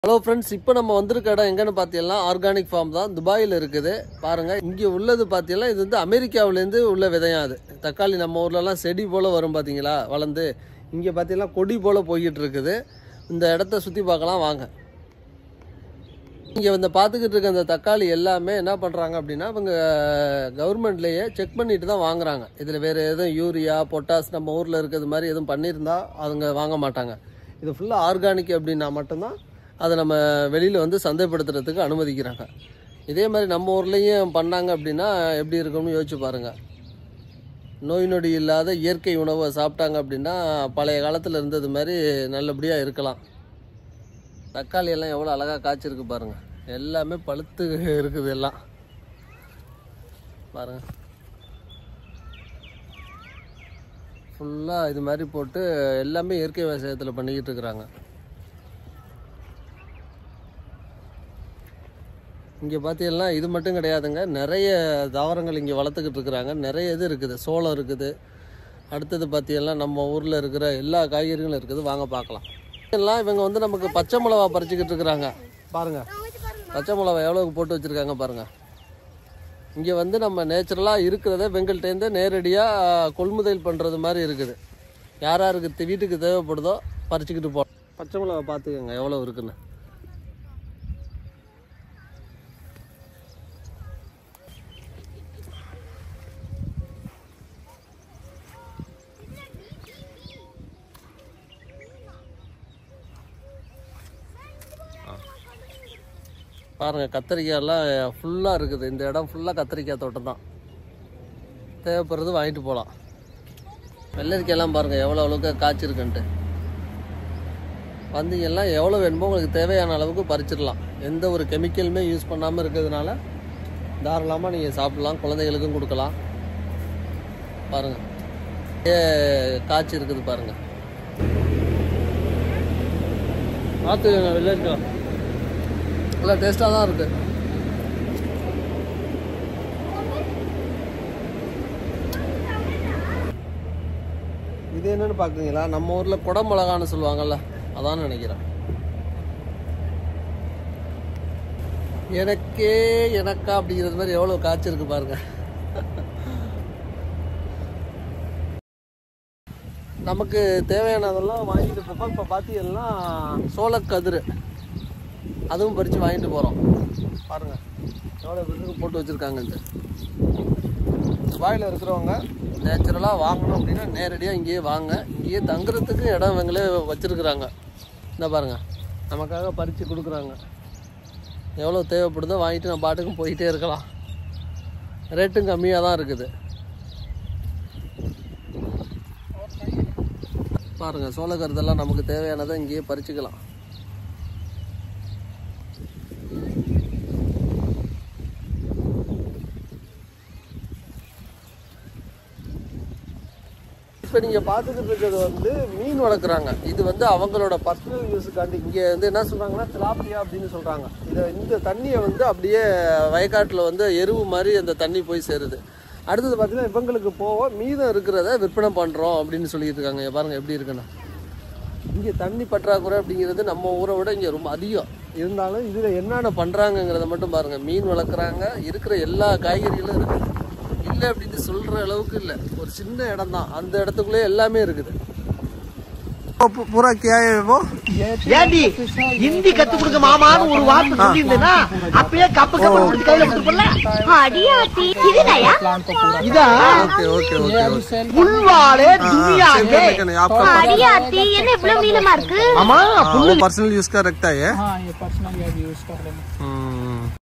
hello friends இப்போ நம்ம வந்திருக்க இடம் எங்கன்னு பார்த்தீங்கன்னா ஆர்கானிக் ஃபார்ம் தான் துபாயில் இருக்குது பாருங்க இங்கே உள்ளது பார்த்தீங்கன்னா இது வந்து அமெரிக்காவிலேருந்து உள்ள விதையம் அது தக்காளி நம்ம ஊர்லலாம் செடி போல் வரும் பார்த்தீங்களா வளர்ந்து இங்கே பார்த்தீங்கன்னா கொடி போல் போய்கிட்டு இருக்குது இந்த இடத்த சுற்றி பார்க்கலாம் வாங்க இங்கே வந்து பார்த்துக்கிட்டு இருக்க இந்த தக்காளி எல்லாமே என்ன பண்ணுறாங்க அப்படின்னா இவங்க கவர்மெண்ட்லேயே செக் பண்ணிட்டு தான் வாங்குறாங்க இதில் வேறு எதுவும் யூரியா பொட்டாஸ் நம்ம ஊரில் இருக்கிறது மாதிரி எதுவும் பண்ணியிருந்தா அவங்க வாங்க மாட்டாங்க இது ஃபுல்லாக ஆர்கானிக் அப்படின்னா மட்டும்தான் அதை நம்ம வெளியில் வந்து சந்தைப்படுத்துறதுக்கு அனுமதிக்கிறாங்க இதே மாதிரி நம்ம ஊர்லேயும் பண்ணாங்க அப்படின்னா எப்படி இருக்கும்னு யோசிச்சு பாருங்கள் நோய் நொடி இல்லாத இயற்கை உணவை சாப்பிட்டாங்க அப்படின்னா பழைய காலத்தில் இருந்தது மாதிரி நல்லபடியாக இருக்கலாம் தக்காளி எல்லாம் எவ்வளோ அழகாக காய்ச்சிருக்கு பாருங்க எல்லாமே பழுத்து இருக்குது எல்லாம் பாருங்க ஃபுல்லாக இது மாதிரி போட்டு எல்லாமே இயற்கை விவசாயத்தில் பண்ணிக்கிட்டு இருக்கிறாங்க இங்கே பார்த்தீங்கன்னா இது மட்டும் கிடையாதுங்க நிறைய தாவரங்கள் இங்கே வளர்த்துக்கிட்டு இருக்கிறாங்க நிறைய இது இருக்குது சோளம் இருக்குது அடுத்தது பார்த்தீங்கன்னா நம்ம ஊரில் இருக்கிற எல்லா காய்கறிகளும் இருக்குது வாங்க பார்க்கலாம் எல்லாம் இவங்க வந்து நமக்கு பச்சை மிளகா பறிச்சுக்கிட்டு இருக்கிறாங்க பாருங்க பச்சை மிளகா எவ்வளோக்கு போட்டு வச்சுருக்காங்க பாருங்க இங்கே வந்து நம்ம நேச்சுரலாக இருக்கிறத வெங்கல்ட்டேருந்து நேரடியாக கொள்முதல் பண்ணுறது மாதிரி இருக்குது யார் யாருக்கு தி- வீட்டுக்கு தேவைப்படுதோ பறிச்சுக்கிட்டு போ பச்சை மிளகா பார்த்துக்கோங்க எவ்வளோ இருக்குன்னு பாருங்க கத்திரிக்காயெல்லாம் ஃபுல்லாக இருக்குது இந்த இடம் ஃபுல்லாக கத்திரிக்காய் தோட்டம் தான் தேவைப்படுறது வாங்கிட்டு போகலாம் வெள்ளரிக்காயெல்லாம் பாருங்கள் எவ்வளோ அளவுக்கு காய்ச்சிருக்குன்ட்டு வந்தீங்கன்னா எவ்வளோ வேணுமோ உங்களுக்கு தேவையான அளவுக்கு பறிச்சிடலாம் எந்த ஒரு கெமிக்கலுமே யூஸ் பண்ணாமல் இருக்கிறதுனால தாராளமாக நீங்கள் சாப்பிடலாம் குழந்தைகளுக்கும் கொடுக்கலாம் பாருங்கள் ஏ காய்ச்சி இருக்குது பாருங்கள் பார்த்துக்கோங்க வெள்ளரிக்காய் நல்லா டேஸ்ட்டாக தான் இருக்கு இது என்னன்னு பார்க்குறீங்களா நம்ம ஊரில் குட மிளகான்னு சொல்லுவாங்கல்ல அதான் நினைக்கிறேன் எனக்கே எனக்கா அப்படிங்கிறது மாதிரி எவ்வளோ காய்ச்சிருக்கு பாருங்க நமக்கு தேவையானதெல்லாம் வாங்கிட்டு போப்போம் இப்போ பார்த்தீங்கன்னா சோளக்கதிர் அதுவும் பறித்து வாங்கிட்டு போகிறோம் பாருங்க எவ்வளோ விருதுக்கு போட்டு வச்சுருக்காங்கன்ட்டு துபாயில் இருக்கிறவங்க நேச்சுரலாக வாங்கணும் அப்படின்னா நேரடியாக இங்கேயே வாங்க இங்கேயே தங்குறதுக்கு இடம் இவங்களே வச்சுருக்குறாங்க இந்த பாருங்க நமக்காக பறித்து கொடுக்குறாங்க எவ்வளோ தேவைப்படுதோ வாங்கிட்டு நம்ம பாட்டுக்கும் போயிட்டே இருக்கலாம் ரேட்டும் கம்மியாக தான் இருக்குது பாருங்கள் சோளக்கருதெல்லாம் நமக்கு தேவையானதை இங்கேயே பறிச்சுக்கலாம் இப்போ நீங்கள் பார்த்துக்கிட்டு இருக்கிறது வந்து மீன் வளர்க்குறாங்க இது வந்து அவங்களோட பர்சனல் யூஸுக்காண்டி இங்கே வந்து என்ன சொல்கிறாங்கன்னா திலாப்பியா அப்படின்னு சொல்கிறாங்க இதை இந்த தண்ணியை வந்து அப்படியே வயக்காட்டில் வந்து எருவு மாதிரி அந்த தண்ணி போய் சேருது அடுத்தது பார்த்தீங்கன்னா இவங்களுக்கு போக மீதம் இருக்கிறத விற்பனை பண்ணுறோம் அப்படின்னு சொல்லிட்டு இருக்காங்க இங்க பாருங்க எப்படி இருக்குன்னு இங்கே தண்ணி பற்றாக்குறை அப்படிங்கிறது நம்ம ஊரை விட இங்கே ரொம்ப அதிகம் இருந்தாலும் இதில் என்னென்ன பண்ணுறாங்கங்கிறத மட்டும் பாருங்கள் மீன் வளர்க்குறாங்க இருக்கிற எல்லா காய்கறிகளும் இருக்குது இல்லை அப்படின்னு சொல்கிற அளவுக்கு இல்லை ஒரு சின்ன இடம் தான் அந்த இடத்துக்குள்ளே எல்லாமே இருக்குது பூரா கியாயவோ ஏண்டி ஹிந்தி கத்து கொடுக்க மாமான்னு ஒரு வார்த்தை சொல்லியிருந்தேன்னா அப்பயே கப்பு கப்பு கொடுத்து கையில கொடுத்துப்பல அடியாத்தி இது நயா இதா ஓகே ஓகே ஓகே ஓகே புல்வாளே துணியாலே அடியாத்தி என்ன இவ்வளவு நீளமா இருக்கு ஆமா पर्सनल यूज का रखता है हाँ ये पर्सनल यूज कर लेना हम्म